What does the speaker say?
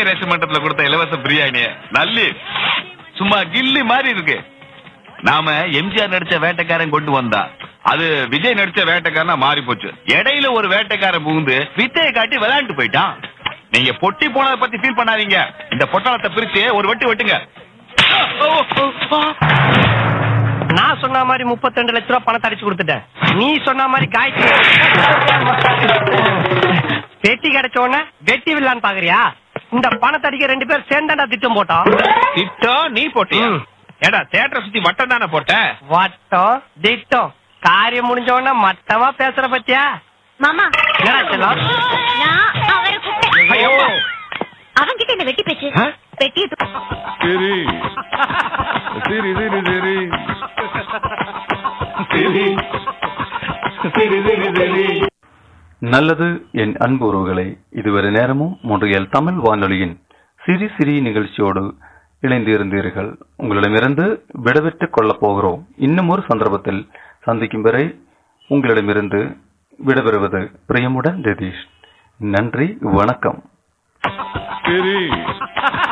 Vijay ration மன்றத்துல கொடுத்த இலவச பிரியாணி நல்லி சும்மா கில்லி மாதிரி இருக்கு நாம எம்ஜிஆர் நடிச்ச வேட்டைக்காரன் கொண்டு வந்தா அது விஜய் நடிச்ச வேட்டைக்காரனா மாறி போச்சு இடையில ஒரு வேட்டைக்காரன் புகுந்து வித்தையை காட்டி விளையாண்டு போயிட்டான் நீங்க பொட்டி போனதை பத்தி ஃபீல் பண்ணாதீங்க இந்த பொட்டாளத்தை பிரிச்சு ஒரு வெட்டு வெட்டுங்க நான் சொன்ன மாதிரி 32 லட்ச ரூபா பணத்தை அடிச்சு கொடுத்துட்டேன் நீ சொன்ன மாதிரி காய்ச்சி வெட்டி கிடைச்ச உடனே வெட்டி விடலான்னு பாக்குறியா இந்த பணத்தை அடிக்க ரெண்டு பேர் சேர்ந்தாண்டா திட்டம் போட்டோம் திட்டம் நீ போட்டியா ம். ஏடா தேட்டரை சுத்தி வட்டம் தானே போட்ட வட்டம் திட்டம் காரியம் முடிஞ்ச உடனே மட்டமா பேசுற பத்தியா மாமா என்னடா செல்லம்? நான் அவரை கூப்பிட்டேன் ஐயோ. அவன்கிட்ட என்ன வெட்டி பேச்சு ஆ? வெட்டிய தூ- சரி சரி சரி சரி சரி சரி சரி சரி நல்லது என் அன்பு உறவுகளை இதுவரை நேரமும் மொன்றியல் தமிழ் வானொலியின் சிரி சிரி நிகழ்ச்சியோடு இணைந்திருந்தீர்கள் உங்களிடமிருந்து விடைபெற்றுக் கொள்ளப் போகிறோம் இன்னும் ஒரு சந்தர்ப்பத்தில் சந்திக்கும் வரை உங்களிடமிருந்து விடைபெறுவது பிரியமுடன் ரதீஷ் நன்றி வணக்கம் சரி